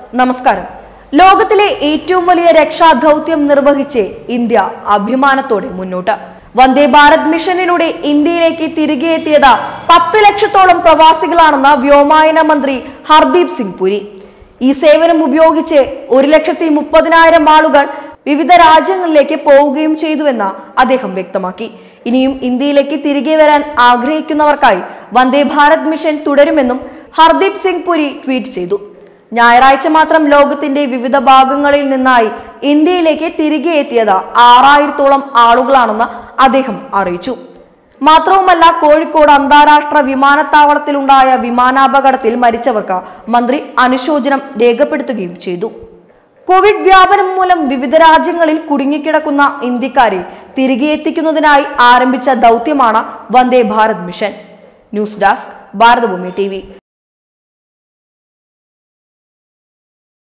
നമസ്കാരം ലോകത്തിലെ ഏറ്റവും വലിയ രക്ഷാദൗത്യം നിർവഹിച്ച് ഇന്ത്യ അഭിമാനത്തോടെ മുന്നോട്ട് വന്ദേ ഭാരത് മിഷനിലൂടെ ഇന്ത്യയിലേക്ക് തിരികെ എത്തിയത് പത്ത് ലക്ഷത്തോളം പ്രവാസികളാണെന്ന് വ്യോമയാന മന്ത്രി ഹർദീപ് സിംഗ് പുരി ഈ സേവനം ഉപയോഗിച്ച് ഒരു ലക്ഷത്തി മുപ്പതിനായിരം ആളുകൾ വിവിധ രാജ്യങ്ങളിലേക്ക് പോവുകയും ചെയ്തുവെന്ന് അദ്ദേഹം വ്യക്തമാക്കി ഇനിയും ഇന്ത്യയിലേക്ക് തിരികെ വരാൻ ആഗ്രഹിക്കുന്നവർക്കായി വന്ദേ ഭാരത് മിഷൻ തുടരുമെന്നും ഹർദീപ് സിംഗ് പുരി ട്വീറ്റ് ചെയ്തു ഞായറാഴ്ച മാത്രം ലോകത്തിന്റെ വിവിധ ഭാഗങ്ങളിൽ നിന്നായി ഇന്ത്യയിലേക്ക് തിരികെ എത്തിയത് ആറായിരത്തോളം ആളുകളാണെന്ന് അദ്ദേഹം അറിയിച്ചു മാത്രവുമല്ല കോഴിക്കോട് അന്താരാഷ്ട്ര വിമാനത്താവളത്തിലുണ്ടായ വിമാനാപകടത്തിൽ മരിച്ചവർക്ക് മന്ത്രി അനുശോചനം രേഖപ്പെടുത്തുകയും ചെയ്തു കോവിഡ് വ്യാപനം മൂലം വിവിധ രാജ്യങ്ങളിൽ കുടുങ്ങിക്കിടക്കുന്ന ഇന്ത്യക്കാരെ തിരികെ എത്തിക്കുന്നതിനായി ആരംഭിച്ച ദൗത്യമാണ് Vande Bharat mission news desk Bharathabhoomi T